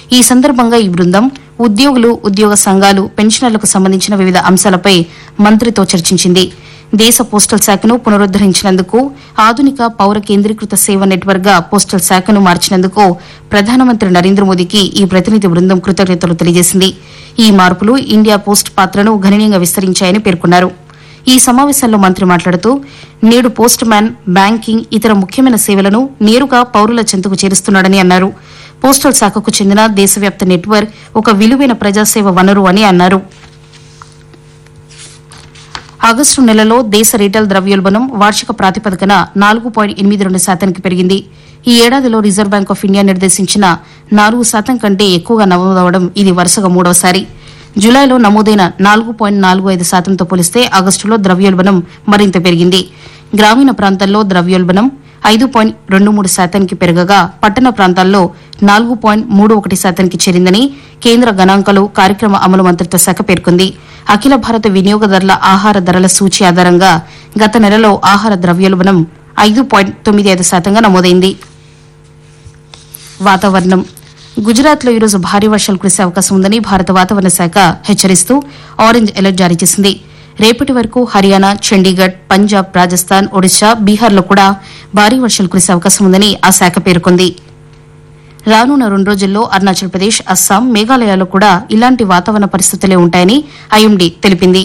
ఈ సందర్భంగా ఈ బృందం ఉద్యోగులు ఉద్యోగ సంఘాలు పెన్షనర్లకు సంబంధించిన వివిధ అంశాలపై మంత్రితో చర్చించింది దేశ పోస్టల్ శాఖను పునరుద్దరించినందుకు ఆధునిక పౌర కేంద్రీకృత సేవ నెట్వర్క్ గా పోస్టల్ శాఖను మార్చినందుకు ప్రధానమంత్రి నరేంద్ర మోదీకి ఈ ప్రతినిధి బృందం కృతజ్ఞతలు తెలియజేసింది ఈ మార్పులు ఇండియా పోస్ట్ పాత్రను గణనీయంగా విస్తరించాయని పేర్కొన్నారు ఈ సమావేశంలో మంత్రి మాట్లాడుతూ నేడు పోస్ట్ మ్యాన్ బ్యాంకింగ్ ఇతర ముఖ్యమైన సేవలను నేరుగా పౌరుల చెంతకు చేరుస్తున్నాడని అన్నారు పోస్టల్ శాఖకు చెందిన దేశవ్యాప్త నెట్వర్క్ ఒక విలువైన ప్రజాసేవ వనరు అని అన్నారు ఆగస్టు నెలలో దేశ రీటైల్ ద్రవ్యోల్బణం వార్షిక ప్రాతిపదికన నాలుగు పాయింట్ ఎనిమిది రెండు శాతానికి పెరిగింది ఈ ఏడాదిలో రిజర్వ్ బ్యాంక్ ఆఫ్ ఇండియా నిర్దేశించిన నాలుగు శాతం కంటే ఎక్కువగా నమోదవడం ఇది వరుసగా మూడవసారి జులైలో నమోదైన నాలుగు పాయింట్ నాలుగు ఐదు శాతంతో పోలిస్తే ఆగస్టులో ద్రవ్యోల్బణం మరింత పెరిగింది గ్రామీణ ప్రాంతాల్లో ద్రవ్యోల్బణం ఐదు పాయింట్ రెండు మూడు శాతానికి పెరగగా పట్టణ ప్రాంతాల్లో నాలుగు పాయింట్ మూడు ఒకటి శాతానికి చేరిందని కేంద్ర గణాంకాలు కార్యక్రమ అమలు మంత్రిత్వ శాఖ పేర్కొంది అఖిల భారత వినియోగదారుల ఆహార ధరల సూచి ఆధారంగా గత నెలలో ఆహార ద్రవ్యోల్బణం ఐదు పాయింట్ తొమ్మిది ఐదు శాతంగా నమోదైంది వాతావరణం గుజరాత్లో ఈరోజు భారీ వర్షాలు కురిసే అవకాశం ఉందని భారత వాతావరణ శాఖ హెచ్చరిస్తూ ఆరెంజ్ అలర్ట్ జారీ చేసింది రేపటి వరకు హర్యానా చండీగఢ్ పంజాబ్ రాజస్థాన్ ఒడిశా బీహార్లో కూడా భారీ వర్షాలు కురిసే అవకాశం ఉందని ఆ శాఖ పేర్కొంది రానున్న రెండు రోజుల్లో అరుణాచల్ ప్రదేశ్ అస్సాం మేఘాలయాలో కూడా ఇలాంటి వాతావరణ పరిస్థితులే ఉంటాయని ఐఎండీ తెలిపింది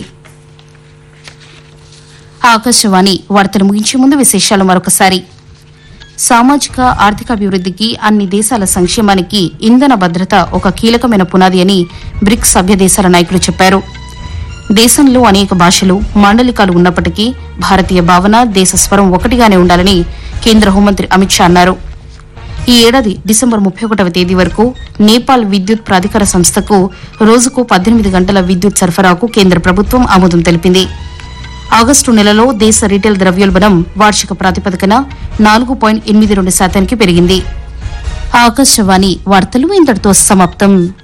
ఆకాశవాణి వార్తలు ముగించే ముందు విశేషాలు మరొకసారి సామాజిక ఆర్థికాభివృద్ధికి అన్ని దేశాల సంక్షేమానికి ఇంధన భద్రత ఒక కీలకమైన పునాది అని బ్రిక్స్ సభ్య దేశాల నాయకులు చెప్పారు దేశంలో అనేక భాషలు మాండలికాలు ఉన్నప్పటికీ భారతీయ భావన దేశ స్వరం ఒకటిగానే ఉండాలని కేంద్ర హోంమంత్రి అమిత్ షా అన్నారు ఈ ఏడాది డిసెంబర్ ముప్పై ఒకటవ తేదీ వరకు నేపాల్ విద్యుత్ ప్రాధికార సంస్థకు రోజుకు పద్దెనిమిది గంటల విద్యుత్ సరఫరాకు కేంద్ర ప్రభుత్వం ఆమోదం తెలిపింది ఆగస్టు నెలలో దేశ రీటైల్ ద్రవ్యోల్బణం వార్షిక ప్రాతిపదికన నాలుగు పాయింట్ ఎనిమిది రెండు శాతానికి పెరిగింది ఆకాశవాణి వార్తలు ఇంతటితో సమాప్తం